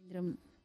కేంద్రం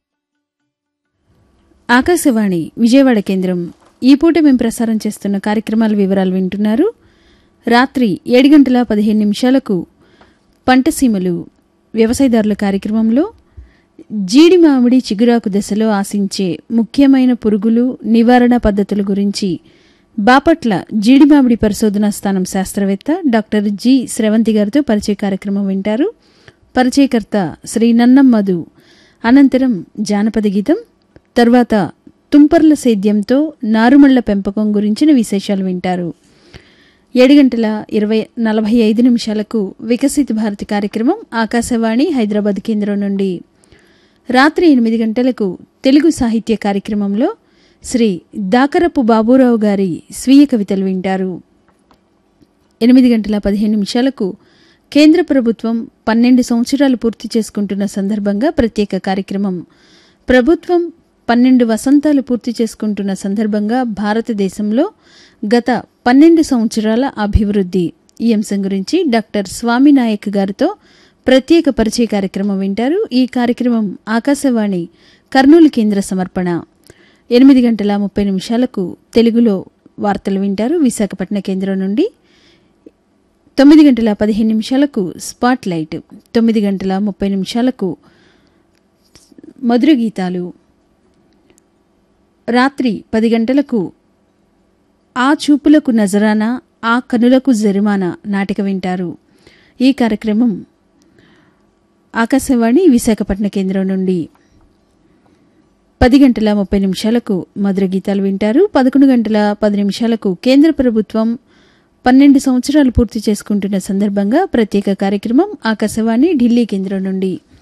ఆకాశవాణి విజయవాడ కేంద్రం ఈ పూట మేము ప్రసారం చేస్తున్న కార్యక్రమాల వివరాలు వింటున్నారు రాత్రి ఏడు గంటల పదిహేను నిమిషాలకు పంటసీమలు వ్యవసాయదారుల కార్యక్రమంలో జీడి మామిడి చిగురాకు దశలో ఆశించే ముఖ్యమైన పురుగులు నివారణ పద్ధతుల గురించి బాపట్ల జీడి మామిడి పరిశోధనా స్థానం శాస్త్రవేత్త డాక్టర్ జి స్రవంతి గారితో పరిచయ కార్యక్రమం వింటారు పరిచయకర్త శ్రీ నన్నం మధు అనంతరం జానపద గీతం తర్వాత తుంపర్ల సేద్యంతో నారుమళ్ల పెంపకం గురించిన విశేషాలు వింటారు ఏడు గంటల ఇరవై నలభై ఐదు నిమిషాలకు వికసిత భారతి కార్యక్రమం ఆకాశవాణి హైదరాబాద్ కేంద్రం నుండి రాత్రి ఎనిమిది గంటలకు తెలుగు సాహిత్య కార్యక్రమంలో శ్రీ దాకరపు బాబురావు గారి స్వీయ కవితలు వింటారు ఎనిమిది గంటల పదిహేను నిమిషాలకు కేంద్ర ప్రభుత్వం పన్నెండు సంవత్సరాలు పూర్తి చేసుకుంటున్న సందర్భంగా ప్రత్యేక కార్యక్రమం ప్రభుత్వం పన్నెండు వసంతాలు పూర్తి చేసుకుంటున్న సందర్భంగా భారతదేశంలో గత పన్నెండు సంవత్సరాల అభివృద్ధి ఈ అంశం గురించి డాక్టర్ స్వామినాయక్ గారితో ప్రత్యేక పరిచయ కార్యక్రమం వింటారు ఈ కార్యక్రమం ఆకాశవాణి కర్నూలు కేంద్ర సమర్పణ ఎనిమిది గంటల ముప్పై నిమిషాలకు తెలుగులో వార్తలు వింటారు విశాఖపట్నం కేంద్రం నుండి తొమ్మిది గంటల పదిహేను నిమిషాలకు స్పాట్ లైట్ తొమ్మిది గంటల ముప్పై నిమిషాలకు మధుర గీతాలు రాత్రి పది గంటలకు ఆ చూపులకు నజరానా ఆ కనులకు జరిమానా నాటిక వింటారు ఈ కార్యక్రమం ఆకాశవాణి విశాఖపట్నం కేంద్రం నుండి పది గంటల ముప్పై నిమిషాలకు మధుర గీతాలు వింటారు పదకొండు గంటల పది నిమిషాలకు కేంద్ర ప్రభుత్వం పన్నెండు సంవత్సరాలు పూర్తి చేసుకుంటున్న సందర్భంగా ప్రత్యేక కార్యక్రమం ఆకాశవాణి ఢిల్లీ కేంద్రం నుండి